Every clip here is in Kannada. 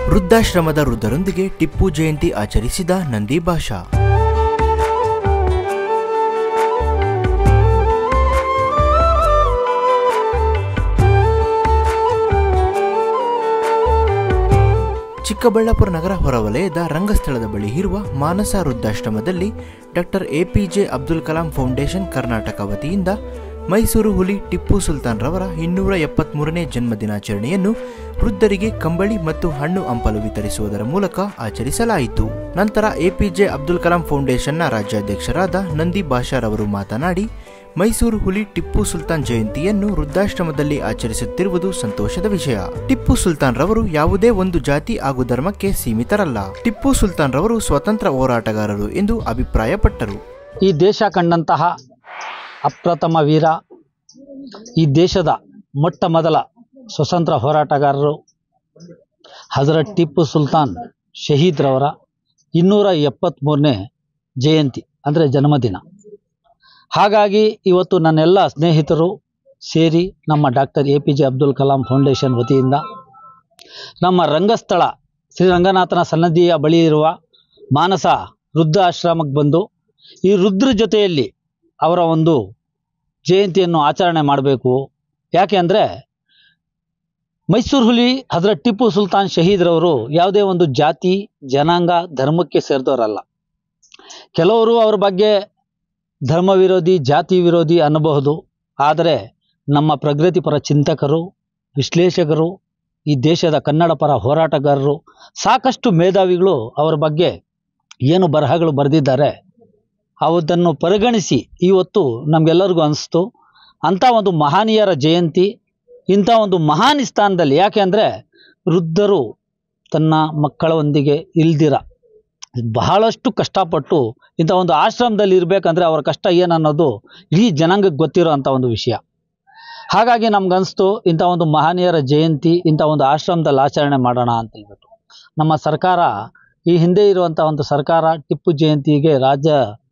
ವೃದ್ಧಾಶ್ರಮದ ವೃದ್ಧರೊಂದಿಗೆ ಟಿಪ್ಪು ಜಯಂತಿ ಆಚರಿಸಿದ ನಂದಿ ಭಾಷಾ ಚಿಕ್ಕಬಳ್ಳಾಪುರ ನಗರ ಹೊರವಲಯದ ರಂಗಸ್ಥಳದ ಬಳಿ ಇರುವ ಮಾನಸ ವೃದ್ಧಾಶ್ರಮದಲ್ಲಿ doctor A P J Abdul Kalam foundation Karnataka ವತಿಯಿಂದ ಮೈಸೂರು ಹುಲಿ ಟಿಪ್ಪು ಸುಲ್ತಾನ್ ರವರ ಇನ್ನೂರ ಎಪ್ಪತ್ಮೂರನೇ ಜನ್ಮ ದಿನಾಚರಣೆಯನ್ನು ವೃದ್ಧರಿಗೆ ಕಂಬಳಿ ಮತ್ತು ಹಣ್ಣು ಹಂಪಲು ವಿತರಿಸುವುದರ ಮೂಲಕ ಆಚರಿಸಲಾಯಿತು ನಂತರ ಎಪಿಜೆ ಅಬ್ದುಲ್ ಕಲಾಂ ಫೌಂಡೇಶನ್ನ ರಾಜ್ಯಾಧ್ಯಕ್ಷರಾದ ನಂದಿ ಭಾಷಾರವರು ಮಾತನಾಡಿ ಮೈಸೂರು ಹುಲಿ ಟಿಪ್ಪು ಸುಲ್ತಾನ್ ಜಯಂತಿಯನ್ನು ವೃದ್ಧಾಶ್ರಮದಲ್ಲಿ ಆಚರಿಸುತ್ತಿರುವುದು ಸಂತೋಷದ ವಿಷಯ ಟಿಪ್ಪು ಸುಲ್ತಾನ್ ರವರು ಯಾವುದೇ ಒಂದು ಜಾತಿ ಹಾಗೂ ಧರ್ಮಕ್ಕೆ ಸೀಮಿತರಲ್ಲ ಟಿಪ್ಪು ಸುಲ್ತಾನ್ ರವರು ಸ್ವತಂತ್ರ ಹೋರಾಟಗಾರರು ಎಂದು ಅಭಿಪ್ರಾಯಪಟ್ಟರು ಈ ದೇಶ ಕಂಡಂತಹ ಅಪ್ರಥಮ ವೀರ ಈ ದೇಶದ ಮೊಟ್ಟ ಮೊದಲ ಸ್ವತಂತ್ರ ಹೋರಾಟಗಾರರು ಹಜರತ್ ಟಿಪ್ಪು ಸುಲ್ತಾನ್ ಶಹೀದ್ರವರ ಇನ್ನೂರ ಎಪ್ಪತ್ತ್ಮೂರನೇ ಜಯಂತಿ ಅಂದರೆ ಜನ್ಮದಿನ ಹಾಗಾಗಿ ಇವತ್ತು ನನ್ನೆಲ್ಲ ಸ್ನೇಹಿತರು ಸೇರಿ ನಮ್ಮ doctor A P J Abdul Kalam foundation ವತಿಯಿಂದ ನಮ್ಮ ರಂಗಸ್ಥಳ ಶ್ರೀರಂಗನಾಥನ ಸನ್ನದಿಯ ಬಳಿ ಇರುವ ಮಾನಸ ವೃದ್ಧ ಆಶ್ರಮಕ್ಕೆ ಬಂದು ಈ ರುದ್ರ ಜೊತೆಯಲ್ಲಿ ಅವರ ಒಂದು ಜಯಂತಿಯನ್ನು ಆಚರಣೆ ಮಾಡಬೇಕು ಯಾಕೆ ಅಂದರೆ ಮೈಸೂರು ಹುಲಿ ಹಜರತ್ ಟಿಪ್ಪು ಸುಲ್ತಾನ್ ಶಹೀದ್ರವರು ಯಾವುದೇ ಒಂದು ಜಾತಿ ಜನಾಂಗ ಧರ್ಮಕ್ಕೆ ಸೇರಿದವರಲ್ಲ ಕೆಲವರು ಅವ್ರ ಬಗ್ಗೆ ಧರ್ಮ ವಿರೋಧಿ ಜಾತಿ ವಿರೋಧಿ ಅನ್ನಬಹುದು ಆದರೆ ನಮ್ಮ ಪ್ರಗತಿಪರ ಚಿಂತಕರು ವಿಶ್ಲೇಷಕರು ಈ ದೇಶದ ಕನ್ನಡ ಪರ ಹೋರಾಟಗಾರರು ಸಾಕಷ್ಟು ಮೇಧಾವಿಗಳು ಅವರ ಬಗ್ಗೆ ಏನು ಬರಹಗಳು ಬರೆದಿದ್ದಾರೆ ಅವದನ್ನು ಪರಿಗಣಿಸಿ ಇವತ್ತು ನಮಗೆಲ್ಲರಿಗೂ ಅನಿಸ್ತು ಅಂಥ ಒಂದು ಮಹನೀಯರ ಜಯಂತಿ ಇಂಥ ಒಂದು ಮಹಾನ್ ಸ್ಥಾನದಲ್ಲಿ ಯಾಕೆ ಅಂದರೆ ವೃದ್ಧರು ತನ್ನ ಮಕ್ಕಳೊಂದಿಗೆ ಇಲ್ದಿರ ಬಹಳಷ್ಟು ಕಷ್ಟಪಟ್ಟು ಇಂಥ ಒಂದು ಆಶ್ರಮದಲ್ಲಿ ಇರಬೇಕಂದ್ರೆ ಅವರ ಕಷ್ಟ ಏನನ್ನೋದು ಇಡೀ ಜನಾಂಗಕ್ಕೆ ಗೊತ್ತಿರೋ ಅಂಥ ಒಂದು ವಿಷಯ ಹಾಗಾಗಿ ನಮ್ಗನ್ಸ್ತು ಇಂಥ ಒಂದು ಮಹನೀಯರ ಜಯಂತಿ ಇಂಥ ಒಂದು ಆಶ್ರಮದಲ್ಲಿ ಆಚರಣೆ ಮಾಡೋಣ ಅಂತ ಹೇಳ್ಬಿಟ್ಟು ನಮ್ಮ ಸರ್ಕಾರ ಈ ಹಿಂದೆ ಇರುವಂಥ ಒಂದು ಸರ್ಕಾರ ಟಿಪ್ಪು ಜಯಂತಿಗೆ ರಾಜ್ಯ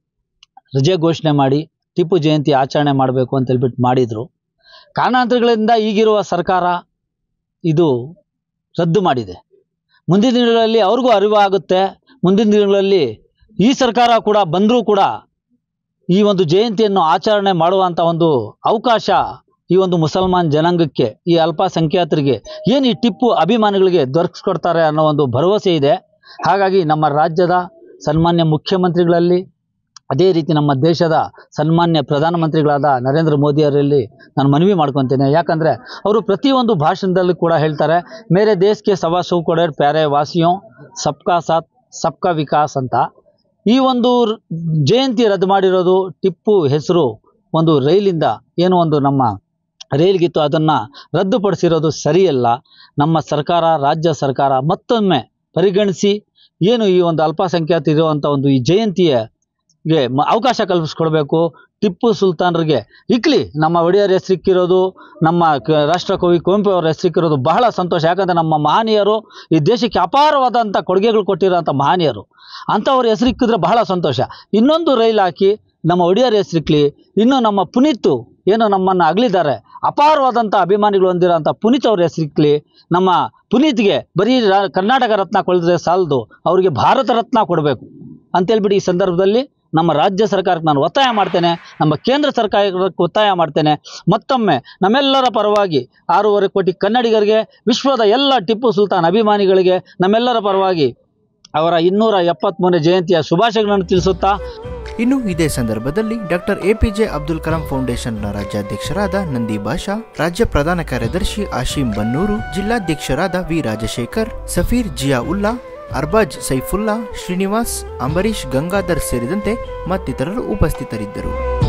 ರಜೆ ಘೋಷಣೆ ಮಾಡಿ ಟಿಪ್ಪು ಜಯಂತಿ ಆಚರಣೆ ಮಾಡಬೇಕು ಅಂತ ಹೇಳ್ಬಿಟ್ಟು ಮಾಡಿದರು ಕಾರಣಾಂತರಗಳಿಂದ ಈಗಿರುವ ಸರ್ಕಾರ ಇದು ರದ್ದು ಮಾಡಿದೆ ಮುಂದಿನ ದಿನಗಳಲ್ಲಿ ಅವ್ರಿಗೂ ಅರಿವು ಆಗುತ್ತೆ ಮುಂದಿನ ದಿನಗಳಲ್ಲಿ ಈ ಸರ್ಕಾರ ಕೂಡ ಬಂದರೂ ಕೂಡ ಈ ಒಂದು ಜಯಂತಿಯನ್ನು ಆಚರಣೆ ಮಾಡುವಂಥ ಒಂದು ಅವಕಾಶ ಈ ಒಂದು ಮುಸಲ್ಮಾನ್ ಜನಾಂಗಕ್ಕೆ ಈ ಅಲ್ಪಸಂಖ್ಯಾತರಿಗೆ ಏನು ಈ ಟಿಪ್ಪು ಅಭಿಮಾನಿಗಳಿಗೆ ದೊರಕಿಸ್ಕೊಡ್ತಾರೆ ಅನ್ನೋ ಒಂದು ಭರವಸೆ ಇದೆ ಹಾಗಾಗಿ ನಮ್ಮ ರಾಜ್ಯದ ಸನ್ಮಾನ್ಯ ಮುಖ್ಯಮಂತ್ರಿಗಳಲ್ಲಿ ಅದೇ ರೀತಿ ನಮ್ಮ ದೇಶದ ಸನ್ಮಾನ್ಯ ಪ್ರಧಾನಮಂತ್ರಿಗಳಾದ ನರೇಂದ್ರ ಮೋದಿಯವರಲ್ಲಿ ನಾನು ಮನವಿ ಮಾಡ್ಕೊತೇನೆ ಯಾಕಂದರೆ ಅವರು ಪ್ರತಿಯೊಂದು ಭಾಷಣದಲ್ಲೂ ಕೂಡ ಹೇಳ್ತಾರೆ ಮೇರೆ ದೇಶಕ್ಕೆ ಸವಾ ಸೌ ಕೊಡರ್ ಪ್ಯಾರೆ ವಾಸಿಯೋ ಸಬ್ಕಾ ಸಾಥ್ ಸಬ್ಕಾ ವಿಕಾಸ್ ಅಂತ ಈ ಒಂದು ರ್- ಜಯಂತಿ ರದ್ದು ಮಾಡಿರೋದು ಟಿಪ್ಪು ಹೆಸರು ಒಂದು ರೈಲಿಂದ ಏನು ಒಂದು ನಮ್ಮ ರೈಲ್ಗಿತ್ತು ಅದನ್ನು ರದ್ದುಪಡಿಸಿರೋದು ಸರಿಯಲ್ಲ ನಮ್ಮ ಸರ್ಕಾರ ರಾಜ್ಯ ಸರ್ಕಾರ ಮತ್ತೊಮ್ಮೆ ಪರಿಗಣಿಸಿ ಏನು ಈ ಒಂದು ಅಲ್ಪಸಂಖ್ಯಾತ ಇರುವಂಥ ಒಂದು ಈ ಜಯಂತಿಯ ಗೆ ಮ- ಅವಕಾಶ ಕಲ್ಪಿಸ್ಕೊಡ್ಬೇಕು ಟಿಪ್ಪು ಸುಲ್ತಾನ್ರಿಗೆ ಇಕ್ಲಿ ನಮ್ಮ ಒಡೆಯರ್ ಹೆಸರಿಕ್ಕಿರೋದು ನಮ್ಮ ಕ- ರಾಷ್ಟ್ರಕವಿ ಕುವೆಂಪು ಅವರ ಹೆಸರಿಕ್ಕಿರೋದು ಬಹಳ ಸಂತೋಷ ಯಾಕಂದರೆ ನಮ್ಮ ಮಹನೀಯರು ಈ ದೇಶಕ್ಕೆ ಅಪಾರವಾದಂಥ ಕೊಡುಗೆಗಳು ಕೊಟ್ಟಿರೋಂಥ ಮಹನೀಯರು ಅಂಥವ್ರ ಹೆಸರಿಕ್ಕಿದ್ರೆ ಬಹಳ ಸಂತೋಷ ಇನ್ನೊಂದು ರೈಲು ಹಾಕಿ ನಮ್ಮ ಒಡೆಯರ್ ಹೆಸರಿಕ್ಲಿ ಇನ್ನು ನಮ್ಮ ಪುನೀತ್ ಏನು ನಮ್ಮನ್ನು ಅಗಲಿದ್ದಾರೆ ಅಪಾರವಾದಂಥ ಅಭಿಮಾನಿಗಳು ಹೊಂದಿರೋಂಥ ಪುನೀತ್ ಅವ್ರ ಹೆಸರಿಕ್ಲಿ ನಮ್ಮ ಪುನೀತ್ಗೆ ಬರೀ ರಾ- ಕರ್ನಾಟಕ ರತ್ನ ಕೊಡಿದ್ರೆ ಸಾಲದು ಅವರಿಗೆ ಭಾರತ ರತ್ನ ಕೊಡಬೇಕು ಅಂತೇಳ್ಬಿಟ್ಟು ಈ ಸಂದರ್ಭದಲ್ಲಿ ನಮ್ಮ ರಾಜ್ಯ ಸರ್ಕಾರಕ್ಕೆ ನಾನು ಒತ್ತಾಯ ಮಾಡ್ತೇನೆ ನಮ್ಮ ಕೇಂದ್ರ ಸರ್ಕಾರಕ್ಕೆ ಒತ್ತಾಯ ಮಾಡ್ತೇನೆ ಮತ್ತೊಮ್ಮೆ ನಮ್ಮೆಲ್ಲರ ಪರವಾಗಿ ಆರೂವರೆ ಕೋಟಿ ಕನ್ನಡಿಗರಿಗೆ ವಿಶ್ವದ ಎಲ್ಲ ಟಿಪ್ಪು ಸುಲ್ತಾನ್ ಅಭಿಮಾನಿಗಳಿಗೆ ನಮ್ಮೆಲ್ಲರ ಪರವಾಗಿ ಅವರ ಇನ್ನೂರ ಎಪ್ಪತ್ತ್ಮೂರನೇ ಜಯಂತಿಯ ಶುಭಾಶಯಗಳನ್ನು ತಿಳಿಸುತ್ತಾ ಇನ್ನು ಇದೇ ಸಂದರ್ಭದಲ್ಲಿ ಡಾಕ್ಟರ್ ಎಪಿಜೆ ಅಬ್ದುಲ್ ಕಲಾಂ ಫೌಂಡೇಶನ್ನ ರಾಜ್ಯಾಧ್ಯಕ್ಷರಾದ ನಂದಿ ಭಾಷಾ ರಾಜ್ಯ ಪ್ರಧಾನ ಕಾರ್ಯದರ್ಶಿ ಆಶೀಂ ಬನ್ನೂರು ಜಿಲ್ಲಾಧ್ಯಕ್ಷರಾದ ವಿ ರಾಜಶೇಖರ್ ಸಫೀರ್ ಜಿಯಾ ಉಲ್ಲಾ ಅರ್ಬಾಜ್ ಸೈಫುಲ್ಲಾ ಶ್ರೀನಿವಾಸ್ ಅಂಬರೀಶ್ ಗಂಗಾಧರ್ ಸೇರಿದಂತೆ ಮತ್ತಿತರರು ಉಪಸ್ಥಿತರಿದ್ದರು